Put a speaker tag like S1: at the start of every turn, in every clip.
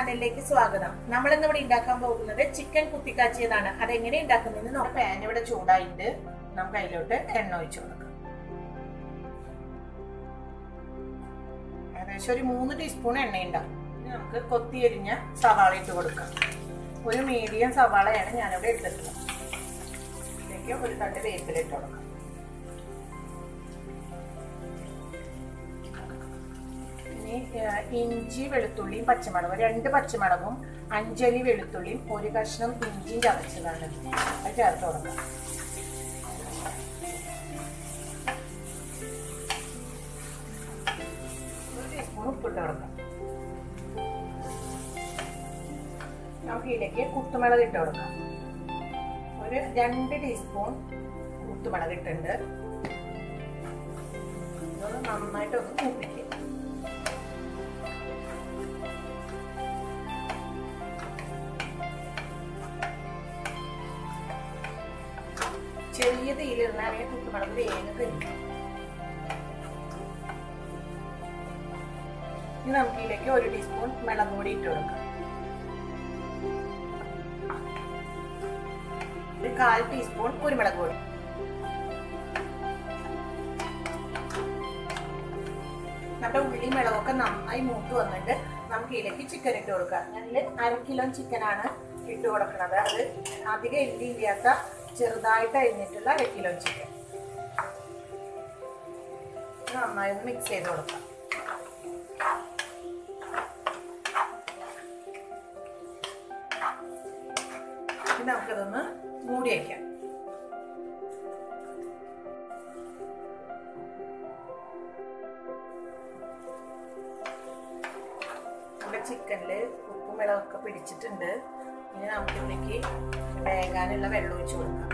S1: ചാനലിലേക്ക് സ്വാഗതം നമ്മൾ ഇന്ന് ഇവിടെ ഉണ്ടാക്കാൻ പോകുന്നത് ചിക്കൻ കുത്തിക്കാച്ചിയതാണ് അതെങ്ങനെ ഉണ്ടാക്കുന്നതെന്ന് നോക്കാം പാൻ ഇവിടെ ചൂടായിട്ട് നമുക്ക് അതിലോട്ട് എണ്ണ ഒഴിച്ചു കൊടുക്കാം ഏകദേശം ഒരു മൂന്ന് ടീസ്പൂൺ എണ്ണ ഉണ്ടാവും ഇനി നമുക്ക് കൊത്തിയരിഞ്ഞ സവാള ഇട്ട് കൊടുക്കാം ഒരു മീഡിയം സവാളയാണ് ഞാനിവിടെ എടുത്തിട്ടുള്ളത് ഇതിലേക്ക് ഒരു തണ്ട് വേപ്പില ഇട്ട് കൊടുക്കാം ഇനി ഇഞ്ചി വെളുത്തുള്ളിയും പച്ചമുളകും രണ്ട് പച്ചമുളകും അഞ്ചലി വെളുത്തുള്ളിയും ഒരു കഷ്ണം ഇഞ്ചിയും ചതച്ചതാണ് അത് ചേർത്ത് കൊടുക്കാം ഒരു ടീസ്പൂൺ ഉപ്പിട്ട് കൊടുക്കാം നമുക്ക് ഇതിലേക്ക് കുത്തുമുളക് ഇട്ട് കൊടുക്കാം ഒരു രണ്ട് ടീസ്പൂൺ കുത്തുമുളക് ഇട്ടുണ്ട് ഇതൊന്ന് നന്നായിട്ട് ഒന്ന് മൂപ്പിക്കുക ചെറിയ തീയിലിരുന്നാലേ കുത്തുമുളക് വേഗം കഴിക്കും ഇനി നമുക്ക് ഇതിലേക്ക് ഒരു ടീസ്പൂൺ മുളക് പൊടി ഇട്ട് കൊടുക്കാം ഒരു കാൽ ടീസ്പൂൺ കുരുമുളക് പൊടി നമ്മുടെ ഉള്ളി മുളകൊക്കെ നന്നായി മൂത്ത് വന്നിട്ട് നമുക്ക് ഇതിലേക്ക് ചിക്കൻ ഇട്ട് കൊടുക്കാം ഞാനിൽ അര കിലോ ചിക്കനാണ് ഇട്ട് കൊടുക്കുന്നത് അത് അധികം എല്ലി ഇല്ലാത്ത ചെറുതായിട്ട് അരിഞ്ഞിട്ടുള്ള അര കിലോ ചിക്കൻ നന്നായി ഒന്ന് മിക്സ് ചെയ്ത് കൊടുക്കാം ഇനി നമുക്കിതൊന്ന് മൂടി വയ്ക്കാം നമ്മുടെ ചിക്കനിൽ ഉപ്പും വെള്ളമൊക്കെ പിടിച്ചിട്ടുണ്ട് ഇനി നമുക്കിതിലേക്ക് വേകാനുള്ള വെള്ളം ഒഴിച്ചു കൊടുക്കാം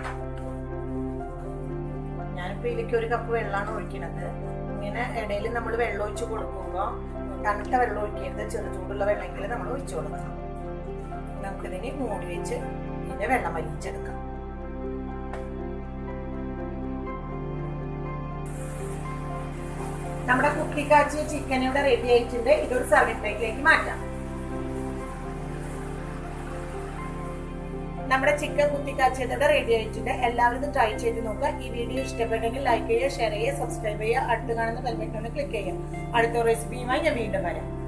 S1: ഞാനിപ്പോൾ ഇതിലേക്ക് ഒരു കപ്പ് വെള്ളമാണ് ഒഴിക്കുന്നത് ഇങ്ങനെ ഇടയിൽ നമ്മൾ വെള്ളം ഒഴിച്ച് കൊടുക്കുമ്പോൾ തണുത്ത വെള്ളം ഒഴിക്കരുത് ചെറു ചൂടുള്ള വെള്ളമെങ്കിലും നമ്മൾ ഒഴിച്ചു കൊടുക്കണം നമുക്കിതിനെ മൂടി വെച്ച് ഇതിൻ്റെ വെള്ളം വലിച്ചെടുക്കാം നമ്മുടെ കുട്ടിക്കാച്ചിയ ചിക്കൻ ഇവിടെ റെഡി ആയിട്ടുണ്ട് ഇതൊരു സർവിംഗ് പ്ലേറ്റിലേക്ക് മാറ്റാം നമ്മുടെ ചിക്കൻ കുത്തിക്കാച്ചിയുടെ റെഡി ആയിട്ടുണ്ട് എല്ലാവരും ഇത് ട്രൈ ചെയ്ത് നോക്കുക ഈ വീഡിയോ ഇഷ്ടപ്പെട്ടെങ്കിൽ ലൈക്ക് ചെയ്യുക ഷെയർ ചെയ്യുക സബ്സ്ക്രൈബ് ചെയ്യുക അടുത്ത് കാണുന്ന ബെൽബട്ടണിൽ ക്ലിക്ക് ചെയ്യുക അടുത്ത റെസിപ്പിയുമായി ഞാൻ വീണ്ടും വരാം